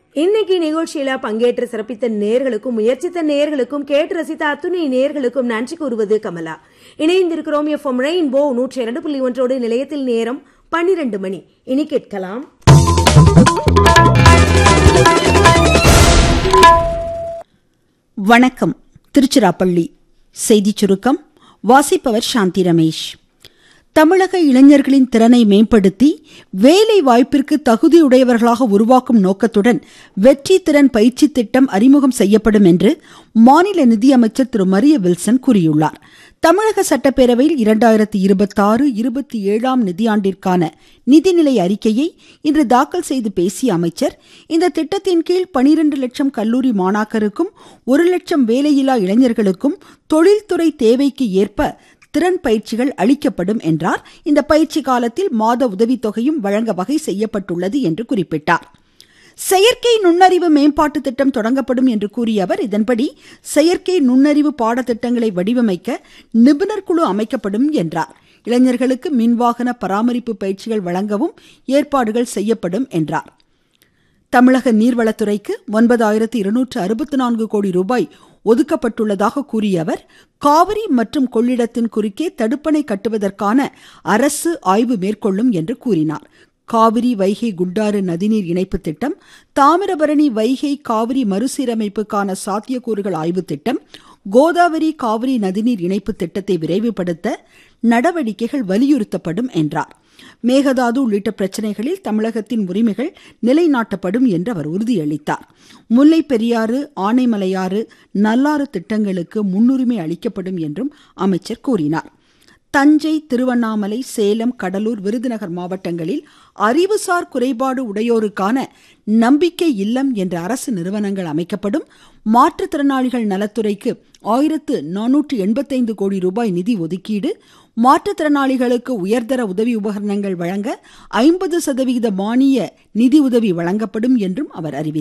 இன்னைக்கு நிகழ்ச்சியில பங்கேற்று சிறப்பித்த நேர்களுக்கும் முயற்சித்த நேர்களுக்கும் கேட்டு ரசித்த அத்துணை நேர்களுக்கும் நன்றி கூறுவது கமலா இணைந்திருக்கிறோம் எஃப்எம் ரெயின்போ நூற்றி இரண்டு புள்ளி ஒன்றோடு நிலையத்தில் நேரம் பன்னிரண்டு மணி இனி கேட்கலாம் வணக்கம் திருச்சிராப்பள்ளி செய்திச் சுருக்கம் வாசிப்பவர் சாந்தி ரமேஷ் தமிழக இளைஞர்களின் திறனை மேம்படுத்தி வேலை வாய்ப்பிற்கு தகுதியுடையவர்களாக உருவாக்கும் நோக்கத்துடன் வெற்றி திறன் பயிற்சி திட்டம் அறிமுகம் செய்யப்படும் என்று மாநில நிதியமைச்சர் திரு மரிய வில்சன் கூறியுள்ளார் தமிழக சட்டப்பேரவையில் இரண்டாயிரத்தி இருபத்தாறு இருபத்தி ஏழாம் நிதியாண்டிற்கான நிதிநிலை அறிக்கையை இன்று தாக்கல் செய்து பேசிய அமைச்சர் இந்த திட்டத்தின் கீழ் பனிரெண்டு லட்சம் கல்லூரி மாணாக்கருக்கும் ஒரு லட்சம் வேலையில்லா இளைஞர்களுக்கும் தொழில்துறை தேவைக்கு ஏற்ப திறன் பயிற்சிகள் அளிக்கப்படும் என்றார் இந்த பயிற்சி காலத்தில் மாத உதவித்தொகையும் வழங்க வகை செய்யப்பட்டுள்ளது என்று குறிப்பிட்டார் செயற்கை நுண்ணறிவு மேம்பாட்டு திட்டம் தொடங்கப்படும் என்று கூறிய அவர் இதன்படி செயற்கை நுண்ணறிவு பாடத்திட்டங்களை வடிவமைக்க நிபுணர் குழு அமைக்கப்படும் என்றார் இளைஞர்களுக்கு மின்வாகன பராமரிப்பு பயிற்சிகள் வழங்கவும் ஏற்பாடுகள் செய்யப்படும் என்றார் தமிழக நீர்வளத்துறைக்கு ஒன்பதாயிரத்து இருநூற்று அறுபத்தி நான்கு கோடி ரூபாய் ஒதுக்கப்பட்டுள்ளதாக கூறிய அவர் காவிரி மற்றும் கொள்ளிடத்தின் குறுக்கே தடுப்பணை கட்டுவதற்கான அரசு ஆய்வு மேற்கொள்ளும் என்று கூறினார் காவிரி வைகை குண்டாறு நதிநீர் இணைப்பு திட்டம் தாமிரபரணி வைகை காவிரி மறுசீரமைப்புக்கான சாத்தியக்கூறுகள் ஆய்வு திட்டம் கோதாவரி காவிரி நதிநீர் இணைப்பு திட்டத்தை விரைவுபடுத்த நடவடிக்கைகள் வலியுறுத்தப்படும் என்றார் மேகதாது உள்ளிட்ட பிரச்சனைகளில் தமிழகத்தின் உரிமைகள் நிலைநாட்டப்படும் என்று அவர் உறுதியளித்தார் முல்லை பெரியாறு ஆனைமலையாறு நல்லாறு திட்டங்களுக்கு முன்னுரிமை அளிக்கப்படும் என்றும் அமைச்சர் கூறினார் தஞ்சை திருவண்ணாமலை சேலம் கடலூர் விருதுநகர் மாவட்டங்களில் அறிவுசார் குறைபாடு உடையோருக்கான நம்பிக்கை இல்லம் என்ற அரசு நிறுவனங்கள் அமைக்கப்படும் மாற்றுத்திறனாளிகள் நலத்துறைக்கு ஆயிரத்து நானூற்று எண்பத்தைந்து கோடி ரூபாய் நிதி ஒதுக்கீடு மாற்றுத்திறனாளிகளுக்கு உயர்தர உதவி உபகரணங்கள் வழங்க ஐம்பது சதவிகித மானிய நிதி உதவி வழங்கப்படும் என்றும் அவர் அறிவித்தார்